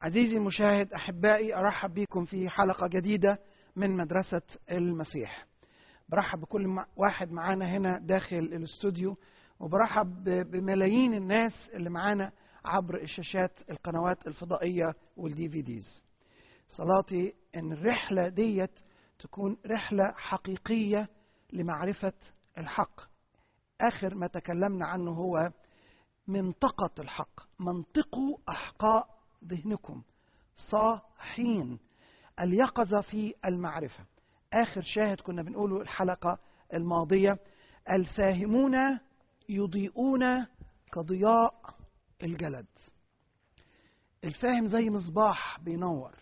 عزيزي المشاهد احبائي ارحب بكم في حلقه جديده من مدرسه المسيح برحب بكل مع- واحد معانا هنا داخل الاستوديو وبرحب ب- بملايين الناس اللي معانا عبر الشاشات القنوات الفضائيه والدي في ديز صلاتي ان الرحله ديت تكون رحله حقيقيه لمعرفه الحق اخر ما تكلمنا عنه هو منطقه الحق منطقوا احقاء ذهنكم صاحين اليقظه في المعرفه اخر شاهد كنا بنقوله الحلقه الماضيه الفاهمون يضيئون كضياء الجلد الفاهم زي مصباح بينور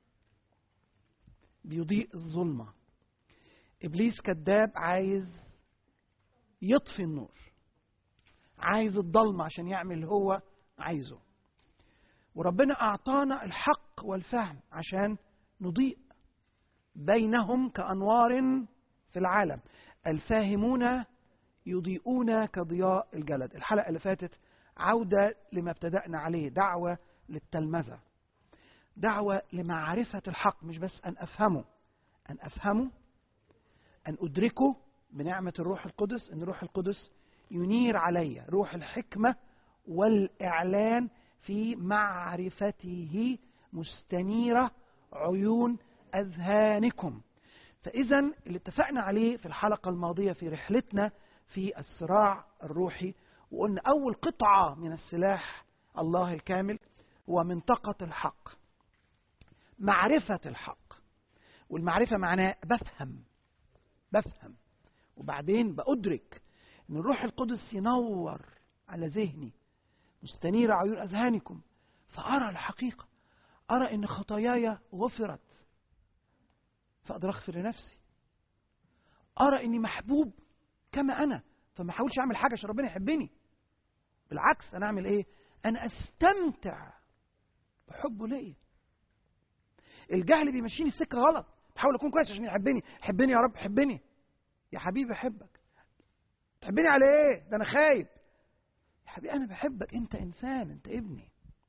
بيضيء الظلمه ابليس كذاب عايز يطفي النور عايز الضلمه عشان يعمل اللي هو عايزه وربنا اعطانا الحق والفهم عشان نضيء بينهم كانوار في العالم الفاهمون يضيئون كضياء الجلد الحلقه اللي فاتت عوده لما ابتدانا عليه دعوه للتلمذه دعوه لمعرفه الحق مش بس ان افهمه ان افهمه ان ادركه بنعمه الروح القدس ان الروح القدس ينير علي روح الحكمه والاعلان في معرفته مستنيره عيون اذهانكم فاذا اللي اتفقنا عليه في الحلقه الماضيه في رحلتنا في الصراع الروحي وقلنا اول قطعه من السلاح الله الكامل هو منطقه الحق معرفه الحق والمعرفه معناه بفهم بفهم وبعدين بأدرك ان الروح القدس ينور على ذهني مستنير عيون اذهانكم فارى الحقيقه ارى ان خطاياي غفرت فاقدر اغفر لنفسي ارى اني محبوب كما انا فما احاولش اعمل حاجه عشان ربنا يحبني بالعكس انا اعمل ايه انا استمتع بحبه ليا الجهل بيمشيني في سكه غلط بحاول اكون كويس عشان يحبني حبني يا رب حبني يا حبيبي احبك تحبني على ايه ده انا خايب يا حبيبي انا بحبك انت انسان انت ابني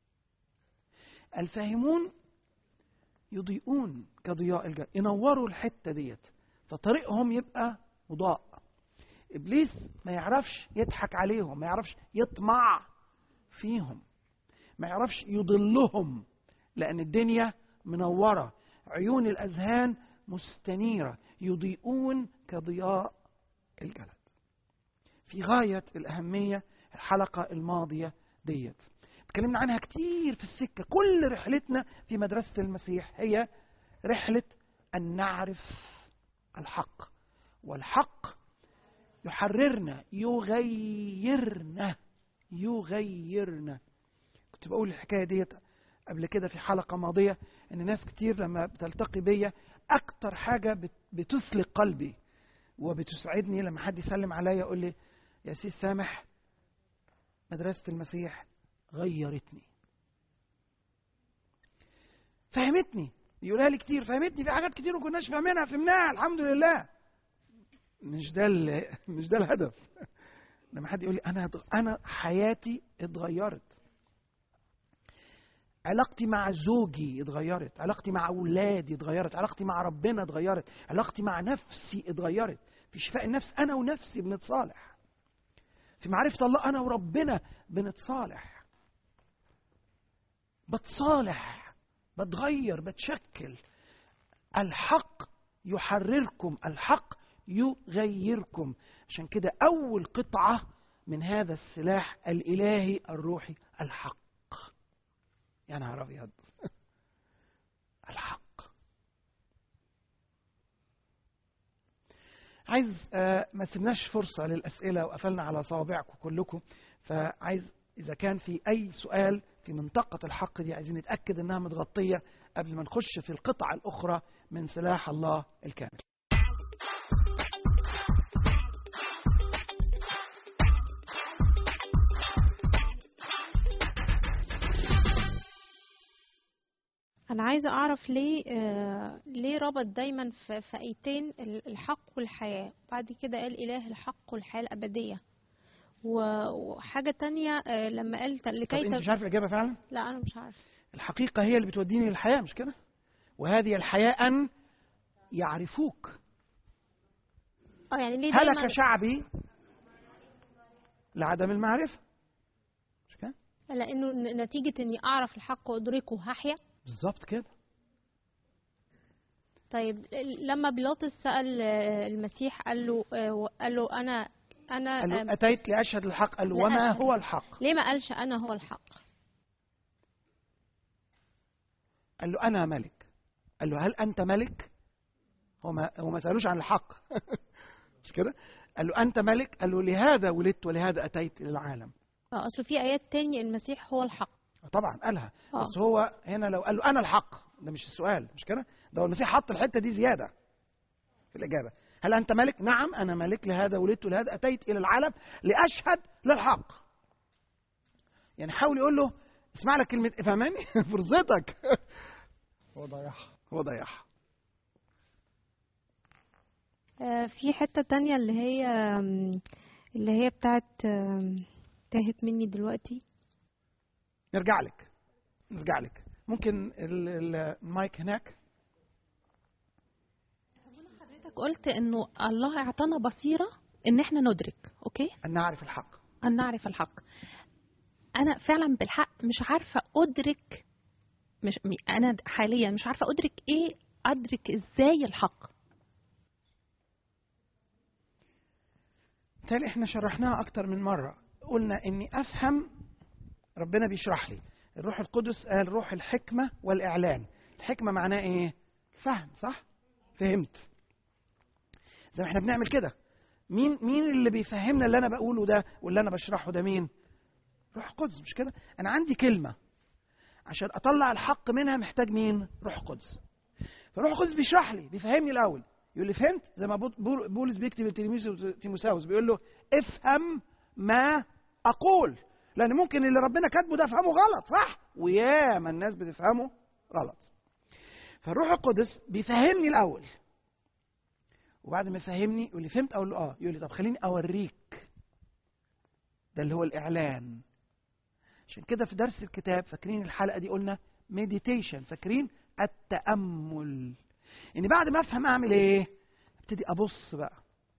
الفاهمون يضيئون كضياء الجنة ينوروا الحتة ديت فطريقهم يبقى مضاء إبليس ما يعرفش يضحك عليهم ما يعرفش يطمع فيهم ما يعرفش يضلهم لأن الدنيا منورة عيون الأذهان مستنيرة يضيئون كضياء الجلد في غاية الأهمية الحلقة الماضية ديت اتكلمنا عنها كتير في السكة كل رحلتنا في مدرسة المسيح هي رحلة أن نعرف الحق والحق يحررنا يغيرنا يغيرنا كنت بقول الحكاية ديت قبل كده في حلقة ماضية إن ناس كتير لما بتلتقي بيا أكتر حاجة بت- بتثلق قلبي وبتسعدني لما حد يسلم عليا يقول لي يا سيس سامح مدرسة المسيح غيرتني فهمتني يقولها لي كتير فهمتني في حاجات كتير ما كناش فاهمينها فهمناها الحمد لله مش ده ال- مش ده الهدف لما حد يقول لي انا انا حياتي اتغيرت علاقتي مع زوجي اتغيرت علاقتي مع اولادي اتغيرت علاقتي مع ربنا اتغيرت علاقتي مع نفسي اتغيرت في شفاء النفس انا ونفسي بنتصالح في معرفة الله أنا وربنا بنتصالح بتصالح بتغير بتشكل الحق يحرركم الحق يغيركم عشان كده أول قطعة من هذا السلاح الإلهي الروحي الحق يا نهار أبيض الحق عايز آه، ما سيبناش فرصة للأسئلة وقفلنا على صوابعكم كلكم فعايز إذا كان في أي سؤال في منطقة الحق دي عايزين نتأكد إنها متغطية قبل ما نخش في القطعة الأخرى من سلاح الله الكامل أنا عايزة أعرف ليه آه ليه ربط دايما في في آيتين ال- الحق والحياة وبعد كده قال إله الحق والحياة الأبدية و- وحاجة تانية آه لما قال ت- طب لكي أنت تب- مش عارف الإجابة فعلا؟ لا أنا مش عارفة الحقيقة هي اللي بتوديني للحياة مش كده وهذه الحياة أن يعرفوك اه يعني ليه دايما هلك شعبي لعدم المعرفة مش كده لانه ن- نتيجه اني اعرف الحق وادركه هحيا بالظبط كده طيب لما بيلاطس سال آه، المسيح قال له آه، قال له انا انا قال آه، له أتيت لأشهد الحق قال له وما لأشهد. هو الحق ليه ما قالش انا هو الحق قال له أنا ملك قال له هل أنت ملك هو ما هو ما سألوش عن الحق مش كده قال له أنت ملك قال له لهذا ولدت ولهذا أتيت للعالم اه اصل في ايات تاني المسيح هو الحق طبعا قالها آه. بس هو هنا لو قال له انا الحق ده مش السؤال مش كده ده هو المسيح حط الحته دي زياده في الاجابه هل انت ملك نعم انا ملك لهذا ولدت لهذا اتيت الى العالم لاشهد للحق يعني حاول يقول له اسمع لك كلمه فهماني فرصتك هو ضيعها هو ضيعها آه، في حتة تانية اللي هي آم، اللي هي بتاعت آم، تاهت مني دلوقتي نرجع لك نرجع لك ممكن ال- ال- المايك هناك حضرتك قلت انه الله اعطانا بصيره ان احنا ندرك اوكي ان نعرف الحق ان نعرف الحق انا فعلا بالحق مش عارفه ادرك مش م- انا حاليا مش عارفه ادرك ايه ادرك ازاي الحق بالتالي احنا شرحناها اكتر من مره قلنا اني افهم ربنا بيشرح لي الروح القدس قال روح الحكمه والاعلان الحكمه معناه ايه فهم صح فهمت زي ما احنا بنعمل كده مين مين اللي بيفهمنا اللي انا بقوله ده واللي انا بشرحه ده مين روح القدس مش كده انا عندي كلمه عشان اطلع الحق منها محتاج مين روح القدس فروح القدس بيشرح لي بيفهمني الاول يقول لي فهمت زي ما بول- بول- بولس بيكتب لتلميذه تيموساوس بيقول له افهم ما اقول لان ممكن اللي ربنا كاتبه ده افهمه غلط صح وياما الناس بتفهمه غلط فالروح القدس بيفهمني الاول وبعد ما يفهمني يقول لي فهمت اقول له اه يقول لي طب خليني اوريك ده اللي هو الاعلان عشان كده في درس الكتاب فاكرين الحلقه دي قلنا مديتيشن فاكرين التامل يعني بعد ما افهم اعمل ايه ابتدي ابص بقى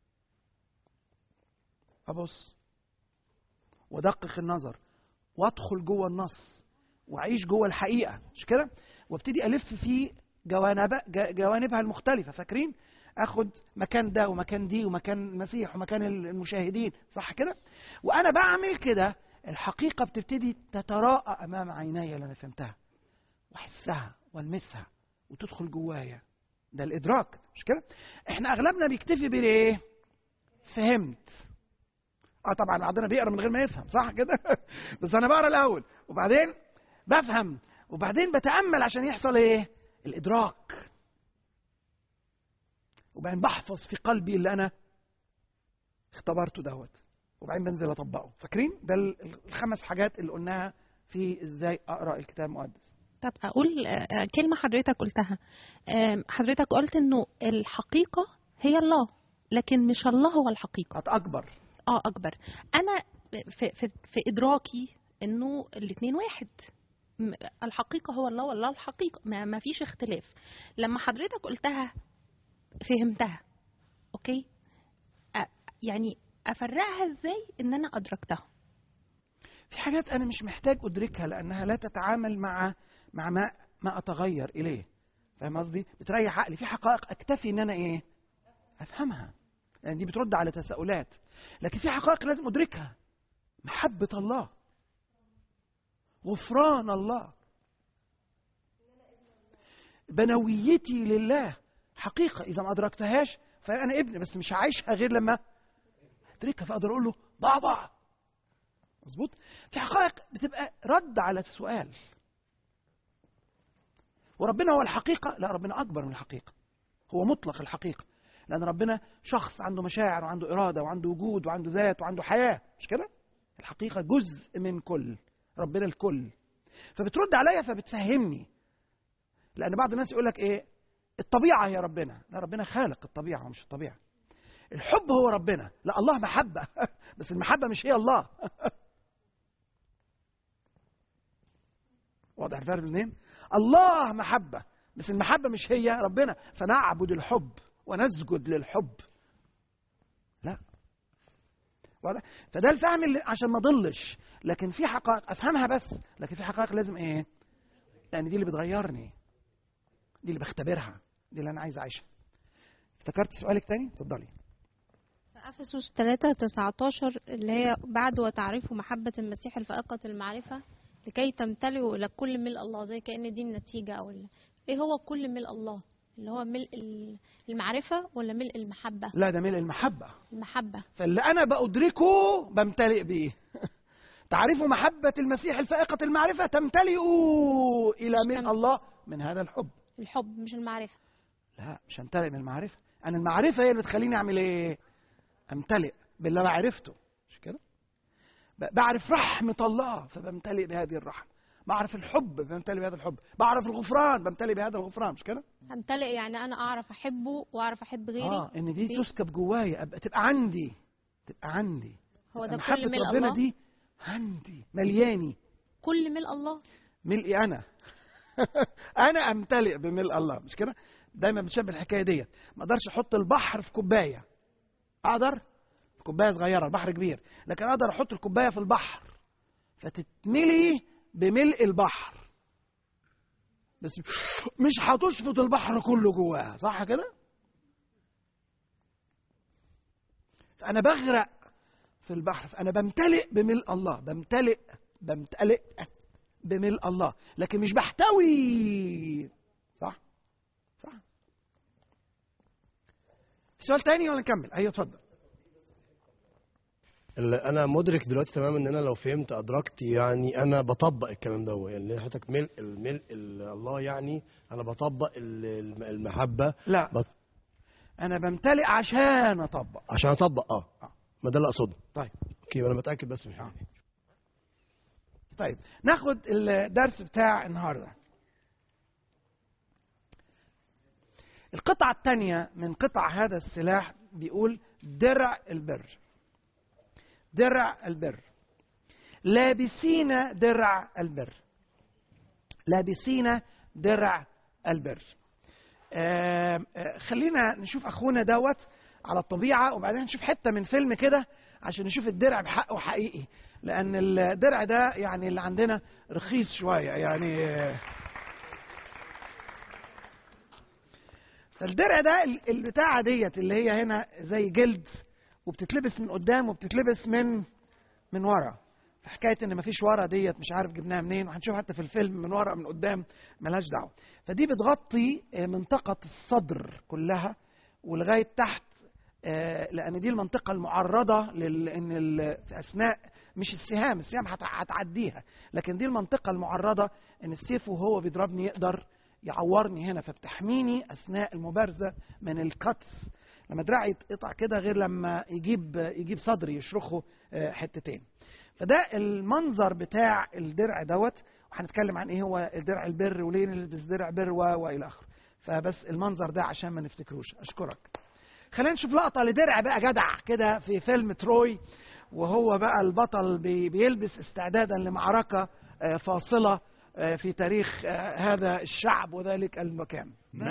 ابص وادقق النظر وادخل جوه النص واعيش جوه الحقيقه مش كده وابتدي الف في جوانب ج- جوانبها المختلفه فاكرين اخد مكان ده ومكان دي ومكان المسيح ومكان المشاهدين صح كده وانا بعمل كده الحقيقه بتبتدي تتراءى امام عيني اللي انا فهمتها واحسها والمسها وتدخل جوايا ده الادراك مش كده احنا اغلبنا بيكتفي بالايه فهمت اه طبعا بعضنا بيقرا من غير ما يفهم صح كده بس انا بقرا الاول وبعدين بفهم وبعدين بتامل عشان يحصل ايه الادراك وبعدين بحفظ في قلبي اللي انا اختبرته دوت وبعدين بنزل اطبقه فاكرين ده ال- الخمس حاجات اللي قلناها في ازاي اقرا الكتاب المقدس طب اقول آه، آه، كلمه حضرتك قلتها آم، حضرتك قلت انه الحقيقه هي الله لكن مش الله هو الحقيقه قد اكبر اه اكبر انا في في, في ادراكي انه الاثنين واحد م- الحقيقه هو الله والله الحقيقه ما, ما فيش اختلاف لما حضرتك قلتها فهمتها اوكي أ- يعني افرقها ازاي ان انا ادركتها في حاجات انا مش محتاج ادركها لانها لا تتعامل مع مع ما ما اتغير اليه فاهم قصدي بتريح عقلي في حقائق اكتفي ان انا ايه افهمها يعني دي بترد على تساؤلات لكن في حقائق لازم ادركها محبه الله غفران الله بنويتي لله حقيقه اذا ما ادركتهاش فانا ابن بس مش هعيشها غير لما ادركها فاقدر اقول له بابا مظبوط في حقائق بتبقى رد على السؤال وربنا هو الحقيقه لا ربنا اكبر من الحقيقه هو مطلق الحقيقه لان ربنا شخص عنده مشاعر وعنده اراده وعنده وجود وعنده ذات وعنده حياه مش كده الحقيقه جزء من كل ربنا الكل فبترد عليا فبتفهمني لان بعض الناس يقول لك ايه الطبيعه هي ربنا لا ربنا خالق الطبيعه مش الطبيعه الحب هو ربنا لا الله محبه بس المحبه مش هي الله واضح الفرق بين الاثنين الله محبه بس المحبه مش هي ربنا فنعبد الحب ونسجد للحب لا واضح فده الفهم اللي عشان ما اضلش لكن في حقائق افهمها بس لكن في حقائق لازم ايه لان دي اللي بتغيرني دي اللي بختبرها دي اللي انا عايز اعيشها افتكرت سؤالك تاني اتفضلي في أفسس 3 19 اللي هي بعد وتعرفوا محبة المسيح الفائقة المعرفة لكي تمتلئوا إلى كل ملء الله زي كأن دي النتيجة أو ال... إيه هو كل ملء الله اللي هو ملء ال- المعرفة ولا ملء المحبة لا ده ملء المحبه المحبة فاللي انا بادركه بمتلئ بيه تعرفوا محبه المسيح الفائقه المعرفه تمتلئوا الى مش ملء تم- الله من هذا الحب الحب مش المعرفة لا مش همتلئ من المعرفه انا المعرفه هي اللي بتخليني اعمل ايه امتلئ باللي انا عرفته مش كده ب- بعرف رحمه الله فبمتلئ بهذه الرحمه بعرف الحب بمتلئ بهذا الحب بعرف الغفران بمتلئ بهذا الغفران مش كده امتلئ يعني أنا أعرف أحبه وأعرف أحب غيري اه ان دي دي- تسكب جوايا ابقى تبقى عندي تبقى عندي هو تبقى ده محبه كل ملء ربنا الله دي عندي ملياني كل ملء الله ملئي انا انا امتلئ بملء الله مش كده دايما بتشبه الحكايه ديت ما اقدرش احط البحر في كوبايه اقدر كوبايه صغيره البحر كبير لكن اقدر احط الكوبايه في البحر فتتملي بملء البحر بس مش هتشفط البحر كله جواها صح كده فانا بغرق في البحر فانا بمتلئ بملء الله بمتلئ بمتلئ بملء الله لكن مش بحتوي صح صح سؤال تاني ولا نكمل ايوه اتفضل اللي انا مدرك دلوقتي تماما ان انا لو فهمت ادركت يعني انا بطبق الكلام ده يعني حضرتك ملء الملء ال- الله يعني انا بطبق ال- الم- المحبه لا بط... انا بمتلئ عشان اطبق عشان اطبق اه ما ده اللي اقصده طيب اوكي انا متاكد بس من آه. حاجه طيب ناخد الدرس بتاع النهارده القطعة الثانية من قطع هذا السلاح بيقول درع البر درع البر لابسين درع البر لابسين درع البر آم، آه، خلينا نشوف اخونا دوت على الطبيعه وبعدين نشوف حته من فيلم كده عشان نشوف الدرع بحقه حقيقي لان الدرع ده يعني اللي عندنا رخيص شويه يعني آه، فالدرع ده ال- البتاعه ديت اللي هي هنا زي جلد وبتتلبس من قدام وبتتلبس من من ورا فحكايه ان مفيش ورا ديت مش عارف جبناها منين وهنشوف حتى في الفيلم من ورا من قدام ملهاش دعوه فدي بتغطي آه، منطقه الصدر كلها ولغايه تحت آه، لان دي المنطقه المعرضه لان في اثناء مش السهام السهام هت- هتعديها لكن دي المنطقه المعرضه ان السيف وهو بيضربني يقدر يعورني هنا فبتحميني اثناء المبارزه من الكتس لما دراعي يتقطع كده غير لما يجيب يجيب صدري يشرخه آه، حتتين فده المنظر بتاع الدرع دوت وهنتكلم عن ايه هو درع البر وليه نلبس درع بر و والى اخره فبس المنظر ده عشان ما نفتكروش اشكرك خلينا نشوف لقطه لدرع بقى جدع كده في فيلم تروي وهو بقى البطل بي- بيلبس استعدادا لمعركه آه، فاصله آه، في تاريخ آه، هذا الشعب وذلك المكان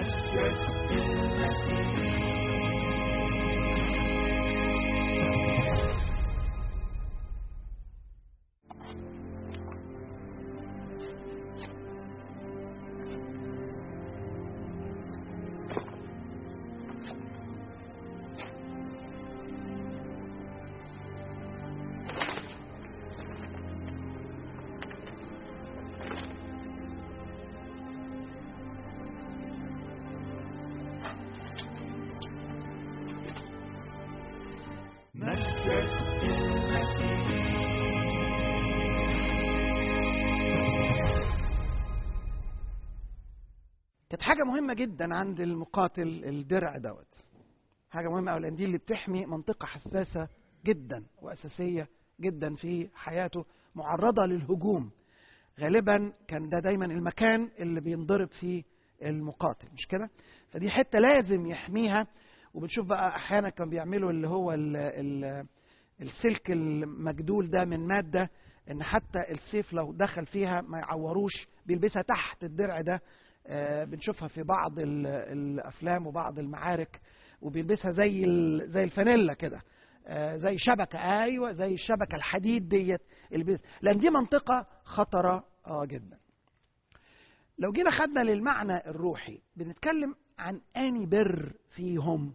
كانت حاجة مهمة جدا عند المقاتل الدرع دوت حاجة مهمة أوي لأن دي اللي بتحمي منطقة حساسة جدا وأساسية جدا في حياته معرضة للهجوم غالبا كان ده دايما المكان اللي بينضرب فيه المقاتل مش كده فدي حتة لازم يحميها وبنشوف بقى أحيانا كان بيعملوا اللي هو ال ال السلك المجدول ده من مادة ان حتى السيف لو دخل فيها ما يعوروش بيلبسها تحت الدرع ده آه، بنشوفها في بعض ال- الافلام وبعض المعارك وبيلبسها زي ال- زي الفانيلا كده آه، زي شبكه ايوه زي الشبكه الحديد ديت اللي بيلبس- لان دي منطقه خطره اه جدا لو جينا خدنا للمعنى الروحي بنتكلم عن اني بر فيهم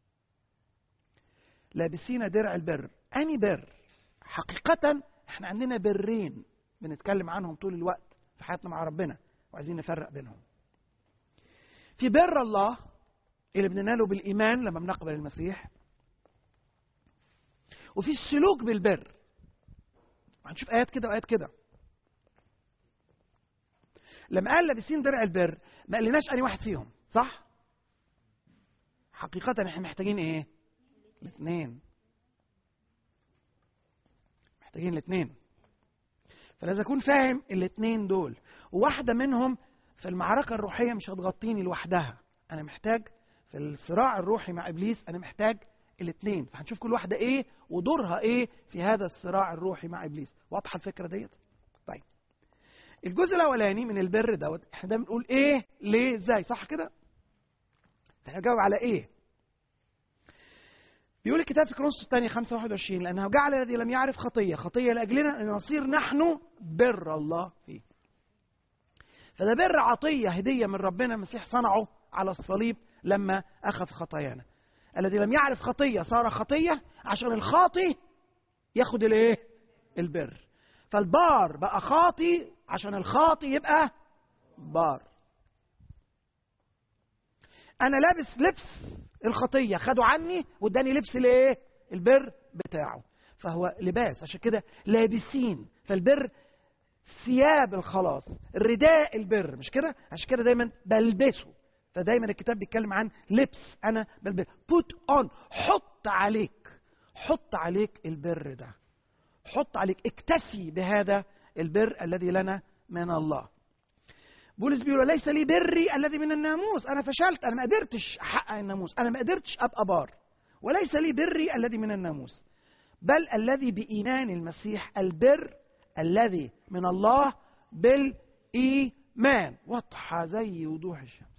لابسين درع البر اني بر حقيقه احنا عندنا برين بنتكلم عنهم طول الوقت في حياتنا مع ربنا وعايزين نفرق بينهم في بر الله اللي بنناله بالايمان لما بنقبل المسيح وفي السلوك بالبر هنشوف ايات كده وايات كده لما قال لابسين درع البر ما قالناش اني واحد فيهم صح حقيقة احنا محتاجين ايه الاثنين محتاجين الاثنين فلازم اكون فاهم الاثنين دول وواحدة منهم في المعركة الروحية مش هتغطيني لوحدها انا محتاج في الصراع الروحي مع ابليس انا محتاج الاثنين فهنشوف كل واحدة ايه ودورها ايه في هذا الصراع الروحي مع ابليس واضحة الفكرة ديت طيب الجزء الاولاني من البر دوت احنا دايما بنقول ايه ليه ازاي صح كده احنا نجاوب على ايه بيقول الكتاب في كورنثوس الثانية 5 21 لأنه جعل الذي لم يعرف خطية خطية لأجلنا أن نصير نحن بر الله فيه فده بر عطية هدية من ربنا المسيح صنعه على الصليب لما أخذ خطايانا الذي لم يعرف خطية صار خطية عشان الخاطي ياخد الايه البر فالبار بقى خاطي عشان الخاطي يبقى بار انا لابس لبس الخطيه خدوا عني واداني لبس الايه البر بتاعه فهو لباس عشان كده لابسين فالبر ثياب الخلاص رداء البر مش كده عشان كده دايما بلبسه فدايما الكتاب بيتكلم عن لبس انا بلبس put on حط عليك حط عليك البر ده حط عليك اكتسي بهذا البر الذي لنا من الله بولس بيقول ليس لي بري الذي من الناموس انا فشلت انا ما قدرتش احقق الناموس انا ما قدرتش ابقى بار وليس لي بري الذي من الناموس بل الذي بايمان المسيح البر الذي من الله بالايمان واضحه زي وضوح الشمس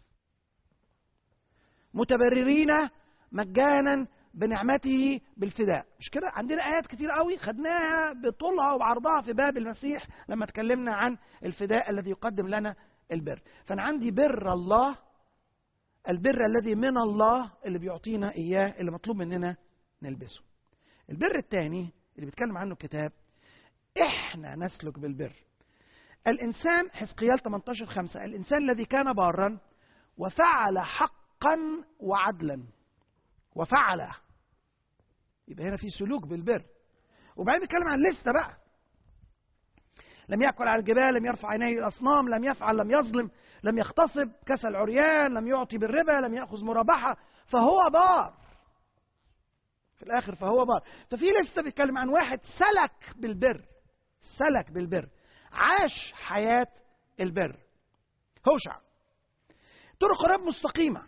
متبررين مجانا بنعمته بالفداء مش كده عندنا ايات كتير قوي خدناها بطولها وعرضها في باب المسيح لما اتكلمنا عن الفداء الذي يقدم لنا البر فانا عندي بر الله البر الذي من الله اللي بيعطينا اياه اللي مطلوب مننا نلبسه البر الثاني اللي بيتكلم عنه الكتاب احنا نسلك بالبر الانسان حزقيال 18 5 الانسان الذي كان بارا وفعل حقا وعدلا وفعل يبقى هنا في سلوك بالبر وبعدين بيتكلم عن لسته بقى لم يأكل على الجبال لم يرفع عينيه الأصنام لم يفعل لم يظلم لم يغتصب كسل عريان لم يعطي بالربا لم يأخذ مرابحة فهو بار في الآخر فهو بار ففي لسته بيتكلم عن واحد سلك بالبر سلك بالبر عاش حياة البر هوشع طرق الرب مستقيمه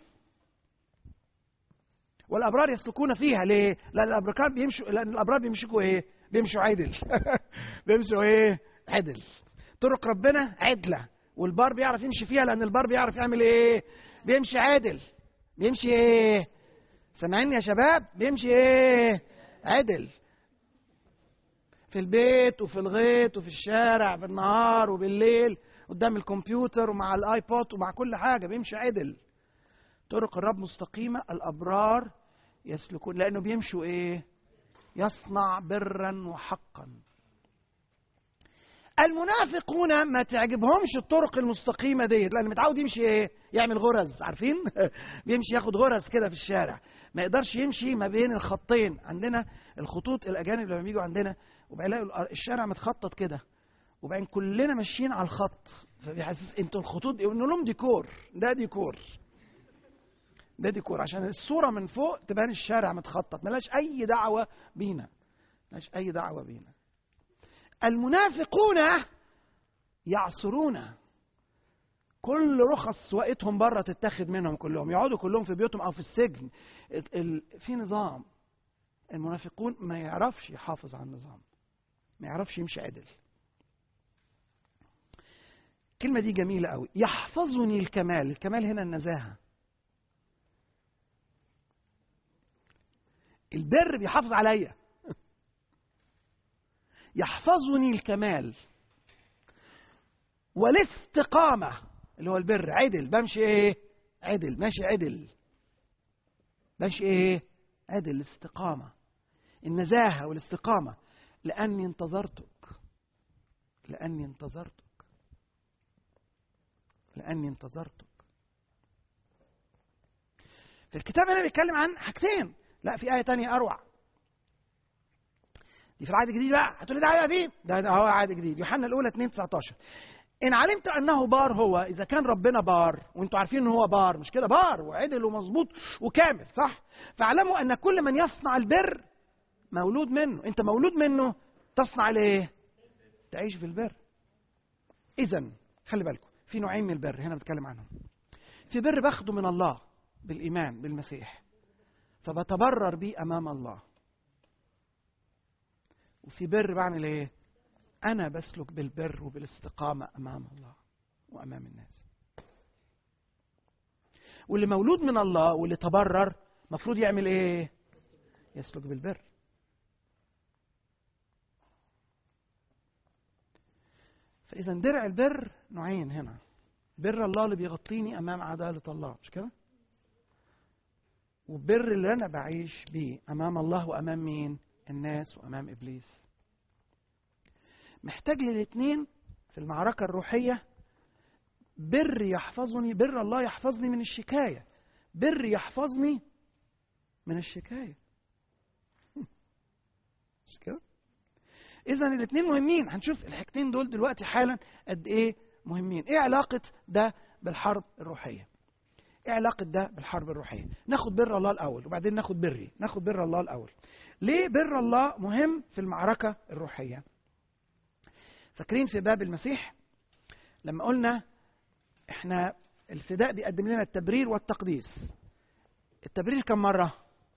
والابرار يسلكون فيها ليه؟ لان الابرار بيمشوا لان الابرار بيمشوا ايه؟ بيمشوا عدل بيمشوا ايه؟ عدل طرق ربنا عدله والبار بيعرف يمشي فيها لان البار بيعرف يعمل ايه؟ بيمشي عادل بيمشي ايه؟ سامعيني يا شباب؟ بيمشي ايه؟ عدل في البيت وفي الغيط وفي الشارع بالنهار وبالليل قدام الكمبيوتر ومع الايبود ومع كل حاجه بيمشي عدل طرق الرب مستقيمة الأبرار يسلكون لأنه بيمشوا إيه؟ يصنع برا وحقا المنافقون ما تعجبهمش الطرق المستقيمة ديت لأن متعود يمشي إيه؟ يعمل غرز عارفين؟ بيمشي ياخد غرز كده في الشارع ما يقدرش يمشي ما بين الخطين عندنا الخطوط الأجانب لما بيجوا عندنا وبيلاقوا الشارع متخطط كده وبعدين كلنا ماشيين على الخط فبيحسس انتوا الخطوط دي لهم ديكور ده ديكور ده ديكور عشان الصورة من فوق تبان الشارع متخطط ملاش أي دعوة بينا ملاش أي دعوة بينا المنافقون يعصرون كل رخص وقتهم بره تتاخد منهم كلهم يقعدوا كلهم في بيوتهم او في السجن ال- ال- في نظام المنافقون ما يعرفش يحافظ على النظام ما يعرفش يمشي عدل الكلمة دي جميلة قوي يحفظني الكمال الكمال هنا النزاهة البر بيحافظ عليا يحفظني الكمال والاستقامة اللي هو البر عدل بمشي ايه عدل ماشي عدل ماشي ايه عدل الاستقامة النزاهة والاستقامة لأني انتظرتك لأني انتظرتك لأني انتظرتك في الكتاب هنا بيتكلم عن حاجتين لا في آية تانية أروع دي في العهد الجديد بقى هتقول لي ده عهد قديم ده, ده هو عهد جديد يوحنا الأولى 2 19 إن علمت أنه بار هو إذا كان ربنا بار وأنتوا عارفين إن هو بار مش كده بار وعدل ومظبوط وكامل صح فاعلموا أن كل من يصنع البر مولود منه أنت مولود منه تصنع الايه؟ تعيش في البر إذا خلي بالكم في نوعين من البر هنا بتكلم عنهم في بر باخده من الله بالإيمان بالمسيح فبتبرر بيه أمام الله وفي بر بعمل إيه؟ أنا بسلك بالبر وبالاستقامة أمام الله وأمام الناس واللي مولود من الله واللي تبرر مفروض يعمل إيه؟ يسلك بالبر فإذا درع البر نوعين هنا بر الله اللي بيغطيني أمام عدالة الله مش كده؟ وبر اللي أنا بعيش بيه أمام الله وأمام مين؟ الناس وأمام إبليس محتاج للاثنين في المعركة الروحية بر يحفظني بر الله يحفظني من الشكاية بر يحفظني من الشكاية مش كده؟ إذا الاثنين مهمين هنشوف الحاجتين دول دلوقتي حالا قد إيه مهمين إيه علاقة ده بالحرب الروحية إيه علاقة ده بالحرب الروحية ناخد بر الله الأول وبعدين ناخد بري ناخد بر الله الأول ليه بر الله مهم في المعركة الروحية فاكرين في باب المسيح لما قلنا احنا الفداء بيقدم لنا التبرير والتقديس التبرير كم مرة؟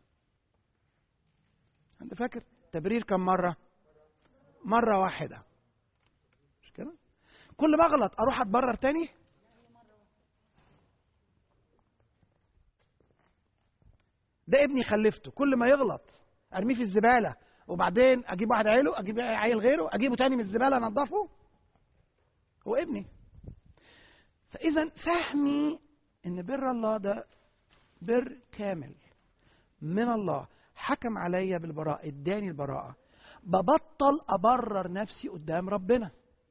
انت فاكر؟ التبرير كم مرة؟ مرة واحدة مش كده؟ كل ما اغلط اروح اتبرر تاني؟ ده ابني خلفته كل ما يغلط ارميه في الزباله وبعدين اجيب واحد عيله اجيب عيل غيره اجيبه تاني من الزباله انضفه هو ابني فاذا فهمي ان بر الله ده بر كامل من الله حكم عليا بالبراءة اداني البراءة ببطل ابرر نفسي قدام ربنا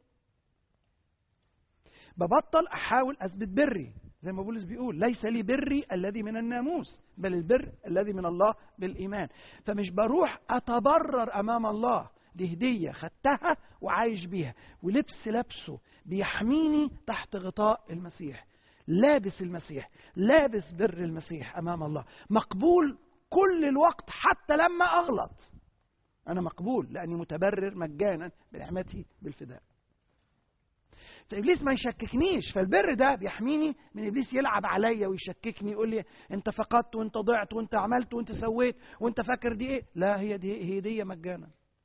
ببطل احاول اثبت بري زي ما بولس بيقول ليس لي بري الذي من الناموس بل البر الذي من الله بالايمان فمش بروح اتبرر امام الله دي هديه خدتها وعايش بيها ولبس لابسه بيحميني تحت غطاء المسيح لابس المسيح لابس بر المسيح امام الله مقبول كل الوقت حتى لما اغلط انا مقبول لاني متبرر مجانا بنعمته بالفداء فابليس ما يشككنيش فالبر ده بيحميني من ابليس يلعب عليا ويشككني يقول لي انت فقدت وانت ضعت وانت عملت وانت سويت وانت فاكر دي ايه لا هي دي هي دي مجانا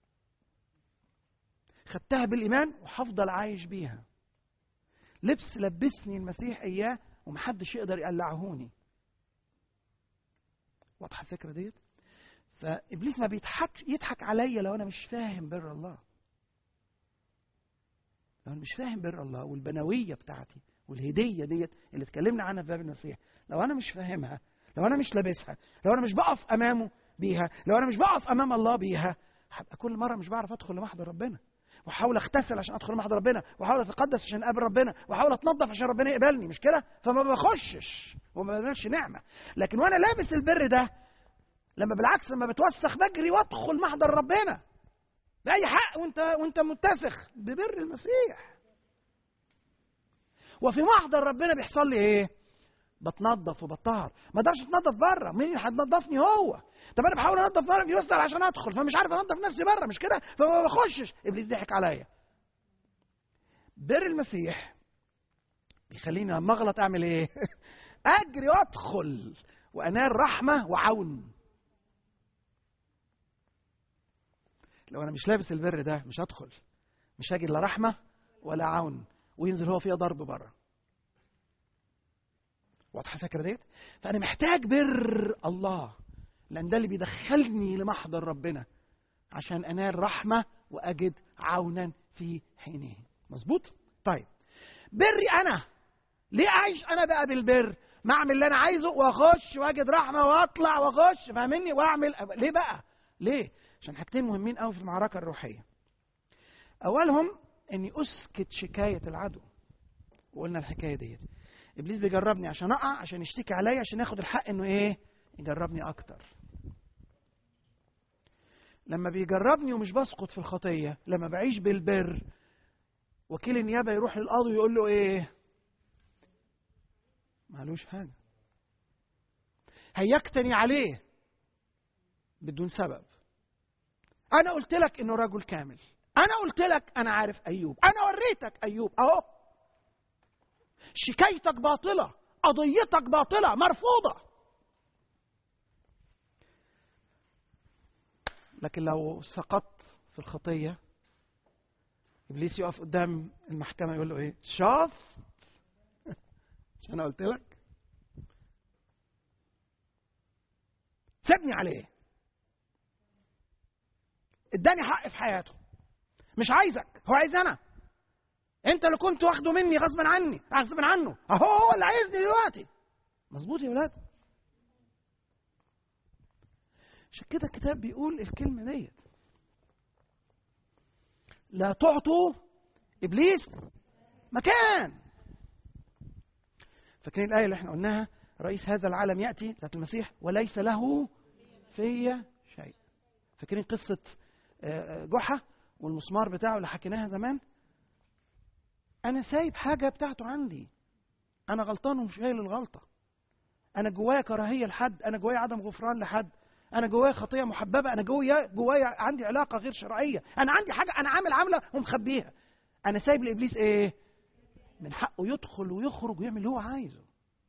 خدتها بالايمان وهفضل عايش بيها لبس لبسني المسيح اياه ومحدش يقدر يقلعهوني واضحه الفكره ديت فابليس ما بيضحك يضحك عليا لو انا مش فاهم بر الله لو انا مش فاهم بر الله والبنويه بتاعتي والهديه ديت اللي اتكلمنا عنها في باب المسيح لو انا مش فاهمها لو انا مش لابسها لو انا مش بقف امامه بيها لو انا مش بقف امام الله بيها هبقى كل مره مش بعرف ادخل لمحضر ربنا واحاول اغتسل عشان ادخل لمحضر ربنا واحاول اتقدس عشان اقابل ربنا واحاول اتنظف عشان ربنا يقبلني مش كده فما بخشش وما بنالش نعمه لكن وانا لابس البر ده لما بالعكس لما بتوسخ بجري وادخل محضر ربنا بأي حق وانت وانت متسخ ببر المسيح وفي محضر ربنا بيحصل لي ايه؟ بتنظف وبطهر ما اقدرش اتنظف بره مين اللي هتنظفني هو طب انا بحاول انظف بره في يسطر عشان ادخل فمش عارف انظف نفسي بره مش كده فما بخشش ابليس ضحك عليا بر المسيح بيخليني لما اغلط اعمل ايه اجري وادخل وانال رحمه وعون لو انا مش لابس البر ده مش هدخل مش هاجي لا رحمه ولا عون وينزل هو فيها ضرب بره واضحه الفكره ديت فانا محتاج بر الله لان ده اللي بيدخلني لمحضر ربنا عشان انال رحمه واجد عونا في حينه مظبوط طيب بري انا ليه اعيش انا بقى بالبر ما اعمل اللي انا عايزه واخش واجد رحمه واطلع واخش فاهمني واعمل ليه بقى ليه عشان حاجتين مهمين قوي في المعركه الروحيه اولهم اني اسكت شكايه العدو وقلنا الحكايه ديت ابليس بيجربني عشان اقع عشان يشتكي عليا عشان ياخد الحق انه ايه يجربني اكتر لما بيجربني ومش بسقط في الخطيه لما بعيش بالبر وكيل النيابه يروح للقاضي ويقول له ايه معلوش حاجه هيجتني عليه بدون سبب انا قلت لك انه رجل كامل انا قلت لك انا عارف ايوب انا وريتك ايوب اهو شكايتك باطله قضيتك باطله مرفوضه لكن لو سقطت في الخطيه ابليس يقف قدام المحكمه يقول له ايه شفت مش انا قلت لك سيبني عليه اداني حق في حياته مش عايزك هو عايز انا انت اللي كنت واخده مني غصبا عني غصبا عنه اهو هو اللي عايزني دلوقتي مظبوط يا ولاد عشان كده الكتاب بيقول الكلمه ديت لا تعطوا ابليس مكان فاكرين الايه اللي احنا قلناها رئيس هذا العالم ياتي بتاعت المسيح وليس له في شيء فاكرين قصه جحا والمسمار بتاعه اللي حكيناها زمان انا سايب حاجه بتاعته عندي انا غلطان ومش شايل الغلطه انا جوايا كراهيه لحد انا جوايا عدم غفران لحد انا جوايا خطيه محببه انا جوايا جوايا عندي علاقه غير شرعيه انا عندي حاجه انا عامل عامله ومخبيها انا سايب لابليس ايه من حقه يدخل ويخرج ويعمل اللي هو عايزه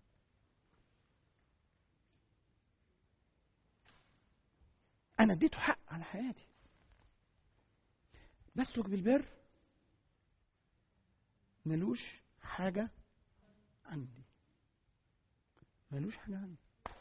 انا اديته حق على حياتي بسلك بالبر ملوش حاجة عندي ملوش حاجة عندي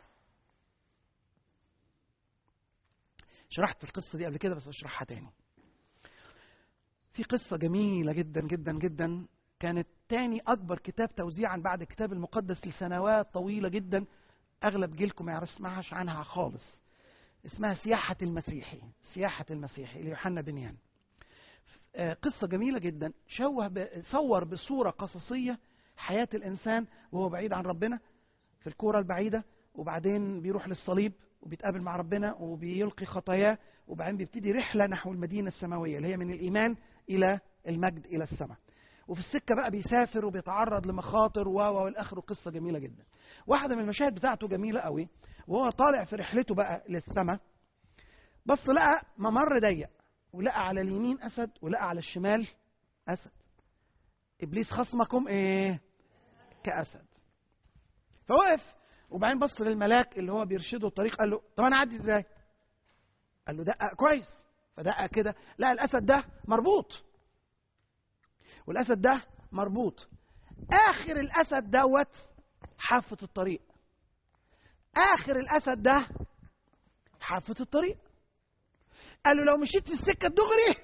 شرحت القصة دي قبل كده بس أشرحها تاني في قصة جميلة جدا جدا جدا كانت تاني أكبر كتاب توزيعا بعد الكتاب المقدس لسنوات طويلة جدا أغلب جيلكم ما يسمعش عنها خالص اسمها سياحة المسيحي سياحة المسيحي ليوحنا بنيان قصة جميلة جدا شوه صور بصورة قصصية حياة الإنسان وهو بعيد عن ربنا في الكورة البعيدة وبعدين بيروح للصليب وبيتقابل مع ربنا وبيلقي خطاياه وبعدين بيبتدي رحلة نحو المدينة السماوية اللي هي من الإيمان إلى المجد إلى السماء وفي السكة بقى بيسافر وبيتعرض لمخاطر و والآخر قصة جميلة جدا واحدة من المشاهد بتاعته جميلة قوي وهو طالع في رحلته بقى للسماء بص لقى ممر ضيق ولقى على اليمين اسد ولقى على الشمال اسد ابليس خصمكم ايه كاسد فوقف وبعدين بص للملاك اللي هو بيرشده الطريق قال له طب انا اعدي ازاي قال له دقق كويس فدقق كده لقى الاسد ده مربوط والاسد ده مربوط اخر الاسد دوت حافه الطريق اخر الاسد ده حافه الطريق قال له لو مشيت في السكه الدغري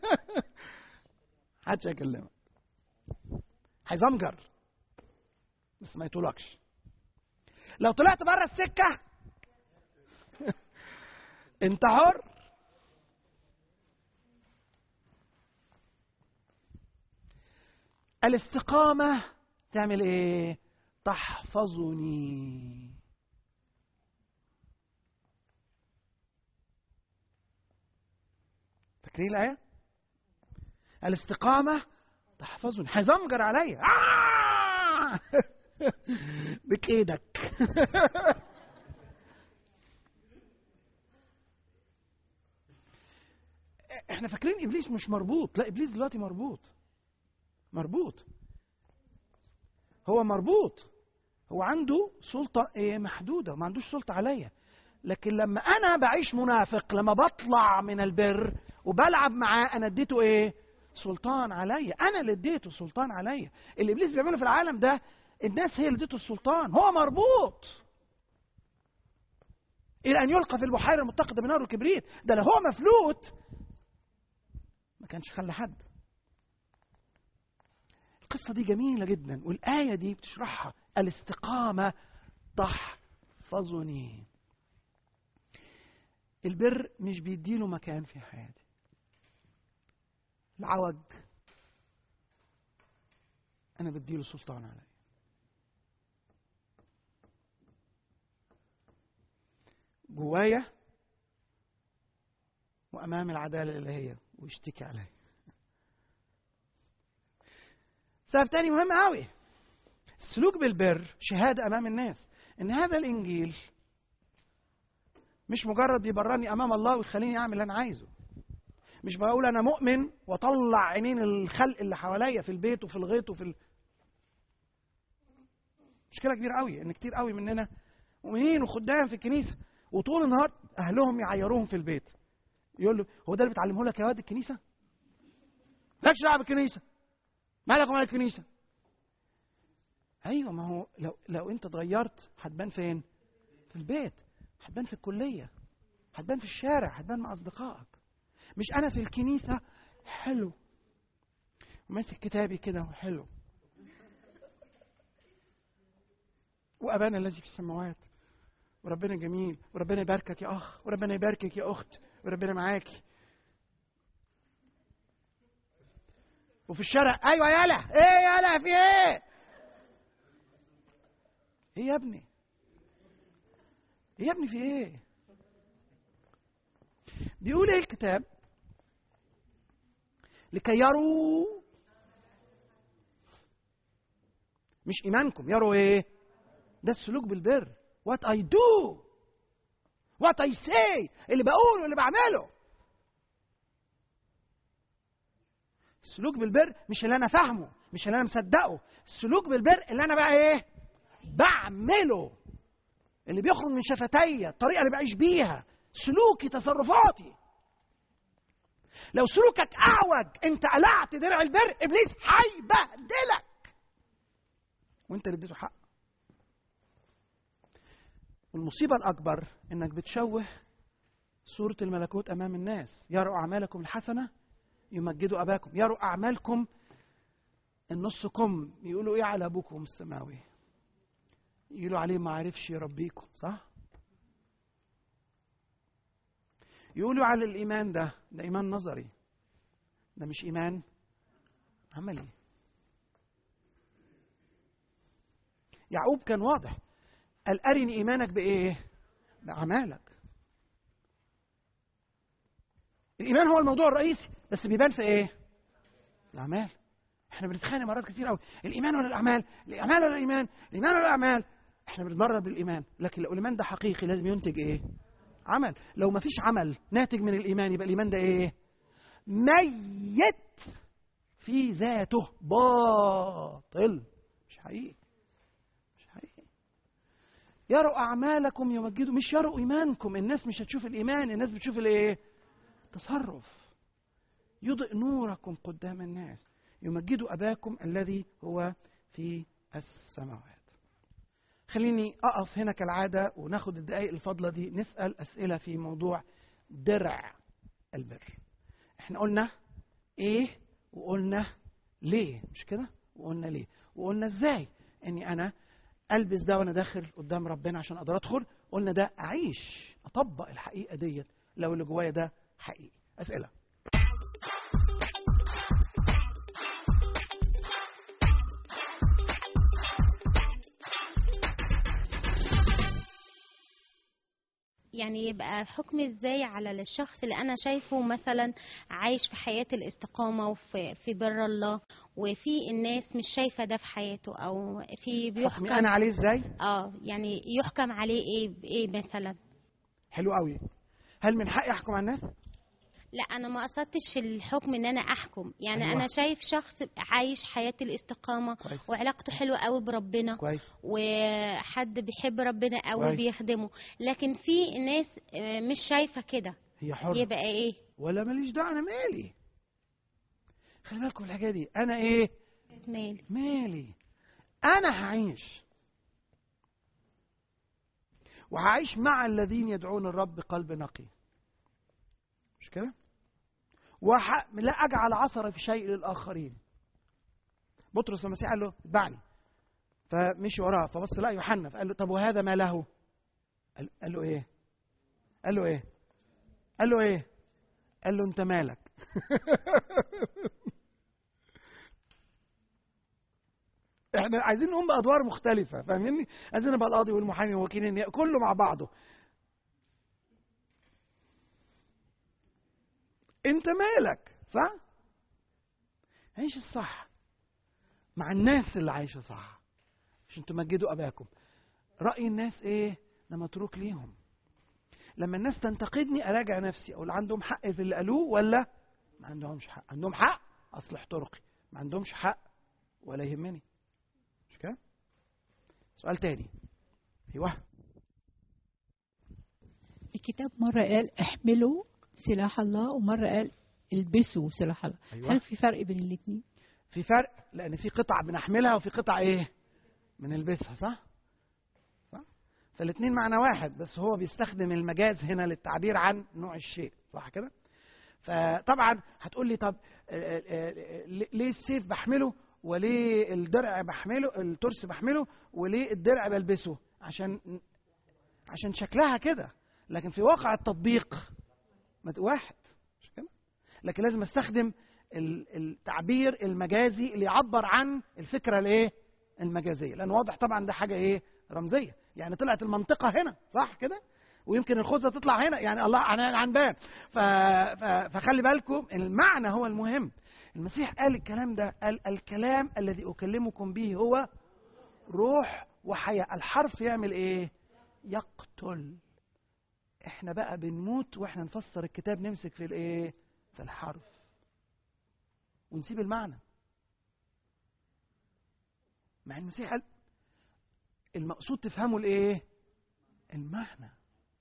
محدش هيكلمك هيزمجر بس ما يطولكش لو طلعت بره السكه انت حر الاستقامه تعمل ايه تحفظني فاكرين الآية؟ الاستقامة تحفظني هيزمجر عليا آه! بك ايدك احنا فاكرين ابليس مش مربوط لا ابليس دلوقتي مربوط مربوط هو مربوط هو عنده سلطة إيه محدودة ما عندوش سلطة عليا لكن لما أنا بعيش منافق لما بطلع من البر وبلعب معاه أنا اديته إيه سلطان عليا انا اللي اديته سلطان عليا اللي ابليس بيعمله في العالم ده الناس هي اللي اديته السلطان هو مربوط الى ان يلقى في البحيره المتقده بنار الكبريت ده لو هو مفلوت ما كانش خلى حد القصة دي جميلة جدا والآية دي بتشرحها الاستقامة تحفظني البر مش بيديله مكان في حياتي العوج أنا بديله سلطان علي جوايا وأمام العدالة الإلهية ويشتكي عليا سبب تاني مهم قوي السلوك بالبر شهادة أمام الناس إن هذا الإنجيل مش مجرد بيبررني أمام الله ويخليني أعمل اللي أنا عايزه مش بقول أنا مؤمن وأطلع عينين الخلق اللي حواليا في البيت وفي الغيط وفي ال... مشكلة كبيرة قوي إن كتير قوي مننا مؤمنين وخدام في الكنيسة وطول النهار أهلهم يعيروهم في البيت يقول له هو ده اللي بتعلمه لك يا واد الكنيسة؟ مالكش دعوة بالكنيسة مالك ومال الكنيسة أيوة ما هو لو لو أنت اتغيرت هتبان فين؟ في البيت هتبان في الكلية هتبان في الشارع هتبان مع أصدقائك مش أنا في الكنيسة حلو وماسك كتابي كده وحلو وأبانا الذي في السماوات وربنا جميل وربنا يباركك يا أخ وربنا يباركك يا أخت وربنا معاكي وفي الشارع ايوه يالا ايه يالا في ايه ايه يا ابني ايه يا ابني في ايه بيقول ايه الكتاب لكي يروا مش ايمانكم يروا ايه ده السلوك بالبر وات اي دو وات اي سي اللي بقوله اللي بعمله السلوك بالبر مش اللي انا فاهمه مش اللي انا مصدقه السلوك بالبر اللي انا بقى ايه بعمله اللي بيخرج من شفتي الطريقه اللي بعيش بيها سلوكي تصرفاتي لو سلوكك اعوج انت قلعت درع البر ابليس هيبهدلك وانت اللي اديته حق والمصيبه الاكبر انك بتشوه صوره الملكوت امام الناس يروا اعمالكم الحسنه يمجدوا اباكم يروا اعمالكم النص كم يقولوا ايه على ابوكم السماوي يقولوا عليه ما عرفش يربيكم صح يقولوا على الايمان ده ده ايمان نظري ده مش ايمان عملي يعقوب كان واضح قال ارني ايمانك بايه باعمالك الايمان هو الموضوع الرئيسي بس بيبان في ايه الاعمال احنا بنتخانق مرات كتير قوي الايمان ولا الاعمال الاعمال ولا الايمان الايمان ولا الاعمال احنا بنتمرد بالايمان لكن لو الايمان ده حقيقي لازم ينتج ايه عمل لو ما فيش عمل ناتج من الايمان يبقى الايمان ده ايه ميت في ذاته باطل مش حقيقي مش حقيقي يروا اعمالكم يمجدوا مش يروا ايمانكم الناس مش هتشوف الايمان الناس بتشوف الايه تصرف يضئ نوركم قدام الناس يمجدوا اباكم الذي هو في السماوات خليني اقف هنا كالعاده وناخد الدقائق الفاضله دي نسال اسئله في موضوع درع البر احنا قلنا ايه وقلنا ليه مش كده وقلنا ليه وقلنا ازاي اني انا البس ده وانا داخل قدام ربنا عشان اقدر ادخل قلنا ده اعيش اطبق الحقيقه ديت لو اللي جوايا ده حقيقي اسئله يعني يبقى حكم ازاي على الشخص اللي انا شايفه مثلا عايش في حياة الاستقامة وفي في بر الله وفي الناس مش شايفة ده في حياته او في حكمي بيحكم انا عليه ازاي اه يعني يحكم عليه ايه بايه مثلا حلو قوي هل من حقي احكم على الناس لا انا ما قصدتش الحكم ان انا احكم يعني أيوة. انا شايف شخص عايش حياة الاستقامة كويس وعلاقته حلوة قوي بربنا كويس وحد بيحب ربنا قوي كويس. وبيخدمه لكن في ناس آه، مش شايفة كده هي حر يبقى ايه ولا ماليش دعوه انا مالي خلي بالكم من الحكايه دي انا ايه مالي مالي انا هعيش وهعيش مع الذين يدعون الرب بقلب نقي مش كده وح... لا اجعل عثرة في شيء للاخرين بطرس المسيح قال له اتبعني فمشي وراه فبص لا يوحنا فقال له طب وهذا ما له قال, قال له ايه قال له ايه قال له ايه قال له انت مالك احنا عايزين نقوم بادوار مختلفه فاهميني عايزين نبقى القاضي والمحامي والوكيل النيابي، كله مع بعضه انت مالك صح عيش الصح مع الناس اللي عايشه صح عشان تمجدوا اباكم راي الناس ايه لما اترك ليهم لما الناس تنتقدني اراجع نفسي اقول عندهم حق في اللي قالوه ولا ما عندهمش حق عندهم حق اصلح طرقي ما عندهمش حق ولا يهمني مش كده سؤال تاني ايوه الكتاب مرة قال احملوا سلاح الله ومرة قال البسوا سلاح الله أيوة. هل في فرق بين الاثنين في فرق لان في قطع بنحملها وفي قطع ايه بنلبسها صح صح فالاثنين معنى واحد بس هو بيستخدم المجاز هنا للتعبير عن نوع الشيء صح كده فطبعا هتقول لي طب آه، آه، آه، ليه السيف بحمله وليه الدرع بحمله الترس بحمله وليه الدرع بلبسه عشان عشان شكلها كده لكن في واقع التطبيق ما ت- واحد مش كده لكن لازم استخدم ال- التعبير المجازي اللي يعبر عن الفكره الايه المجازيه لان واضح طبعا ده حاجه ايه رمزيه يعني طلعت المنطقه هنا صح كده ويمكن الخوذه تطلع هنا يعني الله عن عن بان ف... ف... فخلي بالكم المعنى هو المهم المسيح قال الكلام ده قال الكلام الذي اكلمكم به هو روح وحياه الحرف يعمل ايه يقتل احنا بقى بنموت واحنا نفسر الكتاب نمسك في الايه في الحرف ونسيب المعنى مع المسيح قال المقصود تفهموا الايه المعنى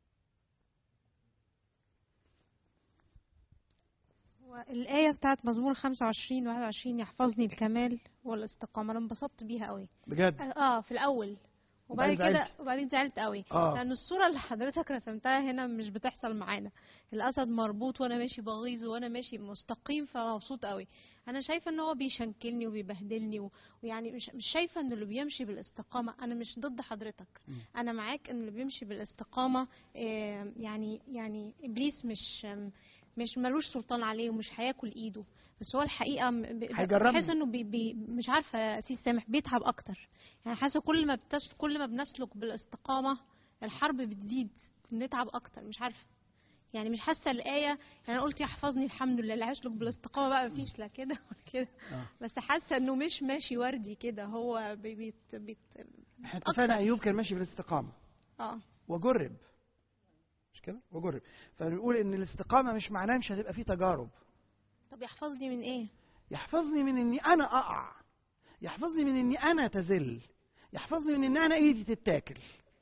الآية بتاعت مزمور 25 21 يحفظني الكمال والاستقامة أنا انبسطت بيها قوي بجد اه في الأول وبعد وبعدين كده زعلت. وبعدين زعلت قوي اه لأن الصورة اللي حضرتك رسمتها هنا مش بتحصل معانا الأسد مربوط وأنا ماشي بغيظ وأنا ماشي مستقيم فمبسوط قوي أنا شايفة إن هو بيشنكلني وبيبهدلني و- ويعني مش مش شايفة إن اللي بيمشي بالاستقامة أنا مش ضد حضرتك مم. أنا معاك إن اللي بيمشي بالاستقامة آه، يعني يعني إبليس مش مش ملوش سلطان عليه ومش هياكل ايده بس هو الحقيقه م- ب- هيجربني. بحس انه بي بي مش عارفه يا اسيس سامح بيتعب اكتر يعني حاسه كل ما بتس كل ما بنسلك بالاستقامه الحرب بتزيد بنتعب اكتر مش عارفه يعني مش حاسه الايه يعني انا قلت يحفظني الحمد لله اللي هيسلك بالاستقامه بقى مفيش لا كده ولا كده آه. بس حاسه انه مش ماشي وردي كده هو بي- بيت بيت احنا اتفقنا ايوب كان ماشي بالاستقامه اه وجرب مش كده وجرب فبنقول ان الاستقامه مش معناه مش هتبقى فيه تجارب طب يحفظني من ايه يحفظني من اني انا اقع يحفظني من اني انا تزل يحفظني من ان انا ايدي تتاكل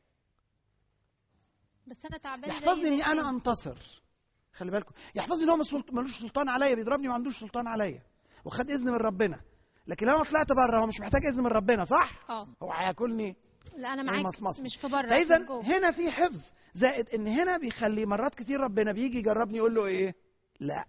بس انا تعبان يحفظني زي اني باقي انا انتصر خلي بالكم يحفظني ان هو مش سلط- ملوش سلطان عليا بيضربني ما عندوش سلطان عليا وخد اذن من ربنا لكن لو انا طلعت بره هو مش محتاج اذن من ربنا صح اه هو هياكلني لا انا معاك المصمصة. مش في بره فاذا في جوه. هنا في حفظ زائد ان هنا بيخلي مرات كتير ربنا بيجي يجربني يقول له ايه لا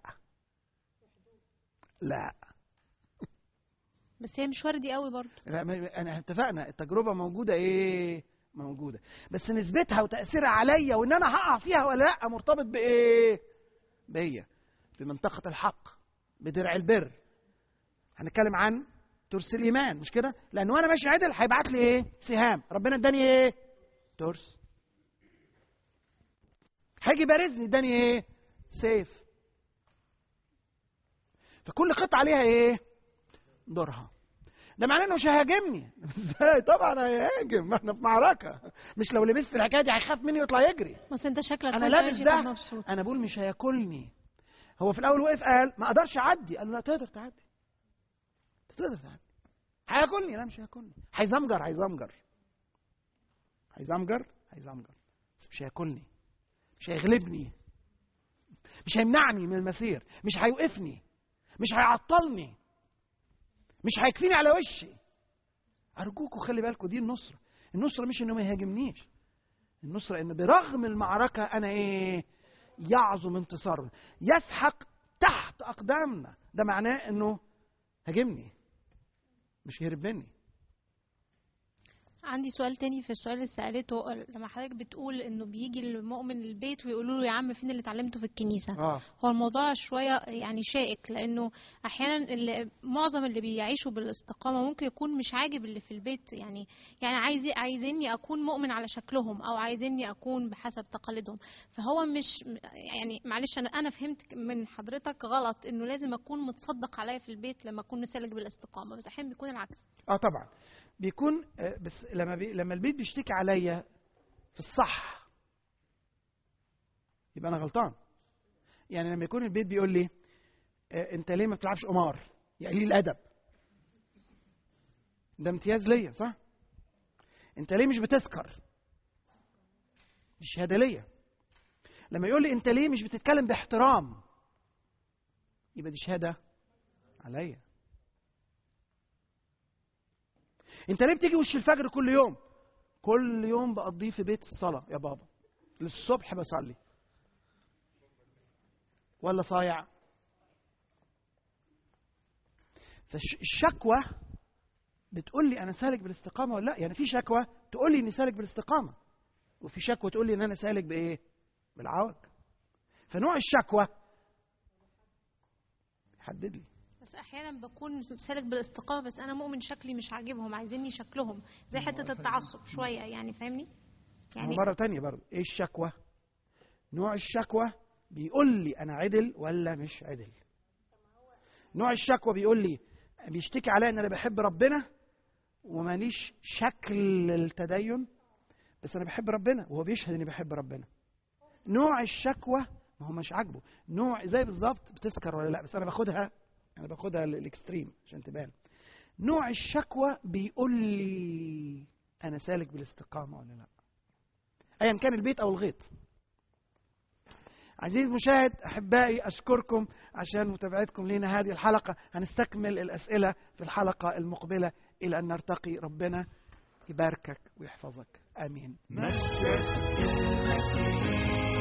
لا بس هي مش وردي قوي برضه لا ما- انا اتفقنا التجربه موجوده ايه موجوده بس نسبتها وتاثيرها عليا وان انا هقع فيها ولا لا مرتبط بايه بيا بمنطقه الحق بدرع البر هنتكلم عن ترس الايمان مش كده لان وانا ماشي عدل هيبعت لي ايه سهام ربنا اداني ايه ترس هيجي بارزني اداني ايه سيف فكل قطعه ليها ايه دورها ده معناه انه مش هيهاجمني ازاي طبعا هيهاجم ما احنا في معركه مش لو لبست في الحكايه دي هيخاف مني ويطلع يجري بس انت شكلك انا وانت لابس ماشي ده كنت مبسوط انا بقول مش هياكلني هو في الاول وقف قال ما اقدرش اعدي قال له لا تقدر تعدي تقدر تعدي هياكلني لا مش هياكلني هيزمجر هيزمجر هيزمجر هيزمجر بس مش هياكلني مش هيغلبني مش هيمنعني من المسير مش هيوقفني مش هيعطلني مش هيكفيني على وشي ارجوكوا خلي بالكوا دي النصره النصره مش انه ما يهاجمنيش النصره ان برغم المعركه انا ايه يعظم انتصارنا يسحق تحت اقدامنا ده معناه انه هاجمني مش يهرب مني عندي سؤال تاني في السؤال اللي سألته لما حضرتك بتقول انه بيجي المؤمن البيت ويقولوا له يا عم فين اللي اتعلمته في الكنيسة اه هو الموضوع شوية يعني شائك لأنه أحيانا اللي معظم اللي بيعيشوا بالاستقامة ممكن يكون مش عاجب اللي في البيت يعني يعني عايز عايزيني أكون مؤمن على شكلهم أو عايزيني أكون بحسب تقاليدهم فهو مش يعني معلش أنا أنا فهمت من حضرتك غلط إنه لازم أكون متصدق عليا في البيت لما أكون مسالك بالاستقامة بس أحيانا بيكون العكس اه طبعا بيكون آه، بس لما بي لما البيت بيشتكي عليا في الصح يبقى انا غلطان يعني لما يكون البيت بيقول لي آه، انت ليه ما بتلعبش قمار يا قليل الادب ده امتياز ليا صح انت ليه مش بتسكر دي شهاده ليا لما يقول لي انت ليه مش بتتكلم باحترام يبقى دي شهاده عليا انت ليه بتيجي وش الفجر كل يوم كل يوم بقضيه في بيت الصلاه يا بابا للصبح بصلي ولا صايع فالشكوى بتقول لي انا سالك بالاستقامه ولا لا يعني في شكوى تقول لي اني سالك بالاستقامه وفي شكوى تقول لي ان انا سالك بايه بالعوج فنوع الشكوى يحدد لي بس احيانا بكون سالك بالاستقامه بس انا مؤمن شكلي مش عاجبهم عايزيني شكلهم زي حته التعصب شويه يعني فاهمني يعني مرة تانية برضه ايه الشكوى نوع الشكوى بيقول لي انا عدل ولا مش عدل نوع الشكوى بيقول لي بيشتكي عليا ان انا بحب ربنا ومانيش شكل التدين بس انا بحب ربنا وهو بيشهد اني بحب ربنا نوع الشكوى ما هو مش عاجبه نوع زي بالظبط بتسكر ولا لا بس انا باخدها انا باخدها للاكستريم عشان تبان نوع الشكوى بيقول لي انا سالك بالاستقامه ولا لا ايا كان البيت او الغيط عزيزي المشاهد احبائي اشكركم عشان متابعتكم لنا هذه الحلقه هنستكمل الاسئله في الحلقه المقبله الى ان نرتقي ربنا يباركك ويحفظك امين مجد المسيح